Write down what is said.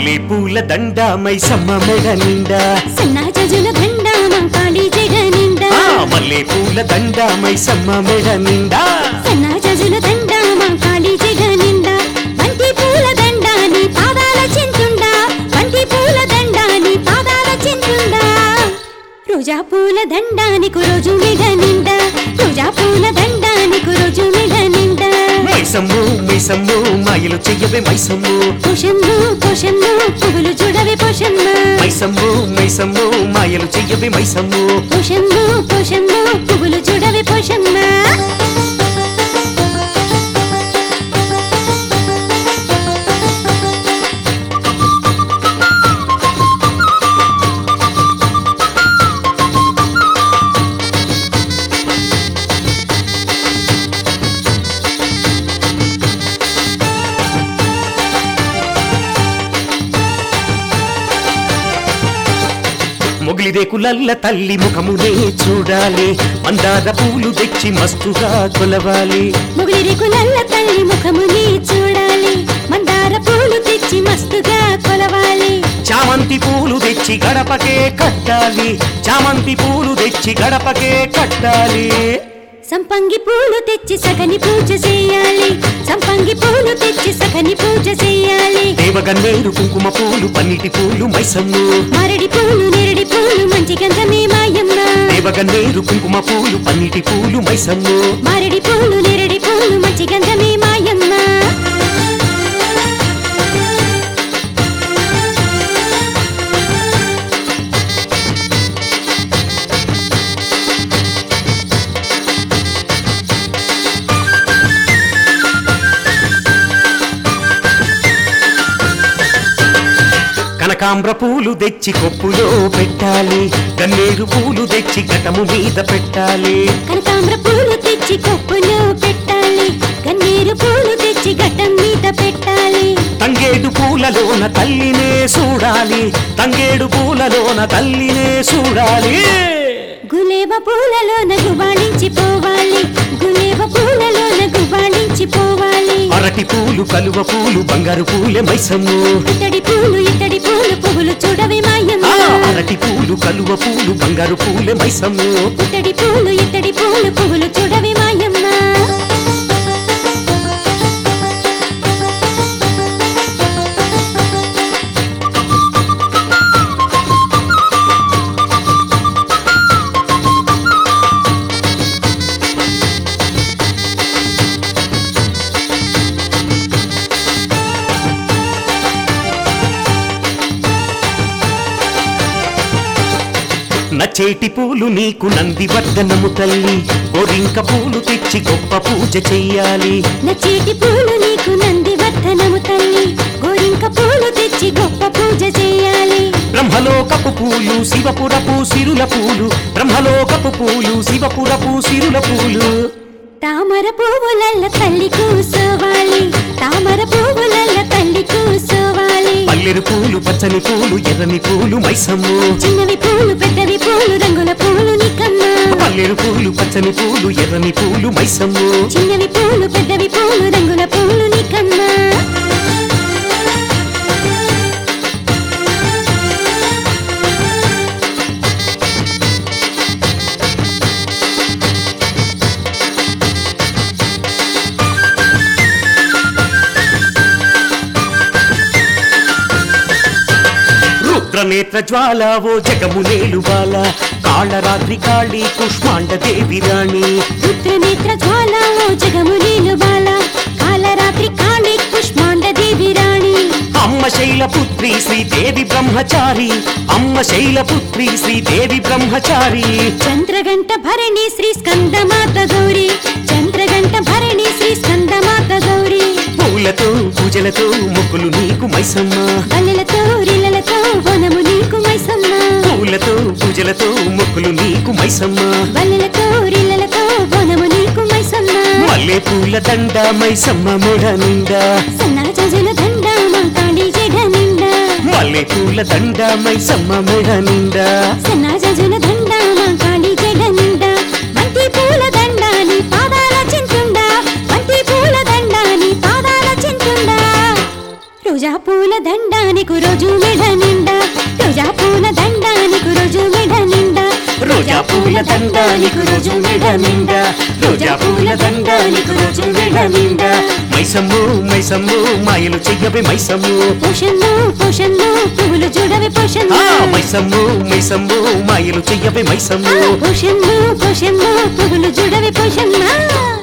మల్లె పూల దండ మైసమ్మ మెడ నిండా సన్నాజజుల దండ మా కాళీ జగ నిండా ఆ, మల్లె పూల దండ మైసమ్మ మెడ నిండా సన్నాజజుల దండ మా కాళీ జగ నిండా బంతి పూల దండ నీ పాదాల చింతుండా బంతి పూల దండ నీ పాదాల చింతుండా రోజా పూల దండ నీకు రోజు మెడ నిండా రోజా పూల దండ నీకు రోజు మెడ నిండా మైసమ్ము మైసమ్ము మాయలు చెయ్యవే మైసమ్ము పోషమ్మ పోషమ్మ పువ్వులు చూడవే పోషమ్మ మైసమ్ము మైసమ్ము మాయలు చెయ్యవే మైసమ్ము పోషమ్మ పోషమ్మ పువ్వులు చూడవే పోషమ్మ మొగిలి రేకులల్ల తల్లి ముఖమునే చూడాలి మందార పూలు తెచ్చి మస్తుగా కొలవాలి ముగిలి రేకులల్ల తల్లి ముఖముని చూడాలి మందార పూలు తెచ్చి మస్తుగా కొలవాలి చామంతి పూలు తెచ్చి గడపకే కట్టాలి చామంతి పూలు తెచ్చి గడపకే కట్టాలి సంపంగి పూలు తెచ్చి సగని పూజ చేయాలి సంపంగి పూలు తెచ్చి సగని పూజ చేయాలి దేవగన్నేరు కుంకుమ పూలు పన్నిటి పూలు మైసమ్ము మరడి పూలు నెరడి పూలు మంచి గంధమే మాయమ్మ దేవగన్నేరు కుంకుమ పూలు పన్నిటి పూలు మైసమ్ము మరడి పూలు నెరడి పూలు మంచి గంధమే మాయమ్మ కనకాంబ్ర పూలు తెచ్చి కొప్పులో పెట్టాలి గన్నేరు పూలు తెచ్చి ఘటము మీద పెట్టాలి కనకాంబ్ర పూలు తెచ్చి కొప్పులో పెట్టాలి గన్నేరు పూలు తెచ్చి ఘట్టం మీద పెట్టాలి తంగేడు పూలలోన తల్లినే చూడాలి తంగేడు పూలలోన తల్లినే చూడాలి గులేబ పూలలోన గుబాళించి పోవాలి గులేబ పూలలోన గుబాళించి పోవాలి అరటి పూలు కలువ పూలు బంగారు పూలే మైసమ్ము ఇతడి పూలు ఇతడి పూలు పువ్వులు చూడవే మాయమ్మ ఆ, అరటి పూలు కలువ పూలు బంగారు పూలే మైసమ్ము ఇతడి పూలు ఇతడి పూలు పువ్వులు చూడవే మాయమ్మ నచేటి పూలు నీకు నంది వర్ధనము తల్లి గోరింక పూలు తెచ్చి గొప్ప పూజ చెయ్యాలి నచేటి పూలు నీకు నంది వర్ధనము తల్లి గోరింక పూలు తెచ్చి గొప్ప పూజ చేయాలి బ్రహ్మలోకపు పూలు శివపురపు సిరుల పూలు బ్రహ్మలోకపు పూలు శివపురపు సిరుల పూలు తామర పువ్వులల్ల తల్లి కూసోవాలి తామర పువ్వులల్ల తల్లి కూసోవాలి పల్లెరు పూలు పచ్చని పూలు ఎర్రని పూలు మైసమ్ము చిన్నవి పూలు పెద్దవి పూలు రంగుల పూలు నికమ్మ పల్లెరు పూలు పచ్చని పూలు ఎర్రని పూలు మైసమ్ము చిన్నవి పూలు పెద్దవి పూలు రంగుల పూలు నికమ్మ రుద్రనేత్ర జ్వాల ఓ జగము నేలువాల కాళరాత్రి కాళీ కుష్మాండ దేవి రాణి రుద్రనేత్ర జ్వాల ఓ జగము నీలు బాల కాలరాత్రి కాళీ కుష్మాండ దేవి రాణి అమ్మ శైలపుత్రి శ్రీదేవి బ్రహ్మచారి అమ్మ శైలపుత్రి శ్రీదేవి బ్రహ్మచారి చంద్రగంట భరణి శ్రీ స్కందమాత గౌరి చంద్రగంట భరణి శ్రీ స్కందమాత గౌరి పూలతో పూజలతో ముగ్గులు నీకు మైసమ్మ బల్లెలతో రిల్లలతో వనము నీకు మైసమ్మ పూలతో పూజలతో ముగ్గులు నీకు మైసమ్మ బల్లెలతో రిల్లలతో వనము నీకు మైసమ్మ మల్లె పూల దండ మైసమ్మ మెడ నిండా సన్నాజజుల దండ మా కాళీ జగ నిండా మల్లె పూల దండ మైసమ్మ మెడ నిండా సన్నాజజుల దండ మా కాళీ జగ నిండా బంతి పూల దండ నీ పాదాల చింతుండా బంతి పూల దండ నీ పాదాల చింతుండా రోజా పూల దండ నీకు రోజు రోజా పూల దండ నీకు రోజు మెడ నిండా రోజా పూల దండ నీకు రోజు మెడ నిండా మైసమ్ము మైసమ్ము మాయలు చెయ్యవే మైసమ్ము పోషన్ను పోషన్ను పువ్వులు చూడవే పోషన్ను ఆ మైసమ్ము మైసమ్ము మాయలు చెయ్యవే మైసమ్ము పోషన్ను పోషన్ను పువ్వులు చూడవే పోషన్ను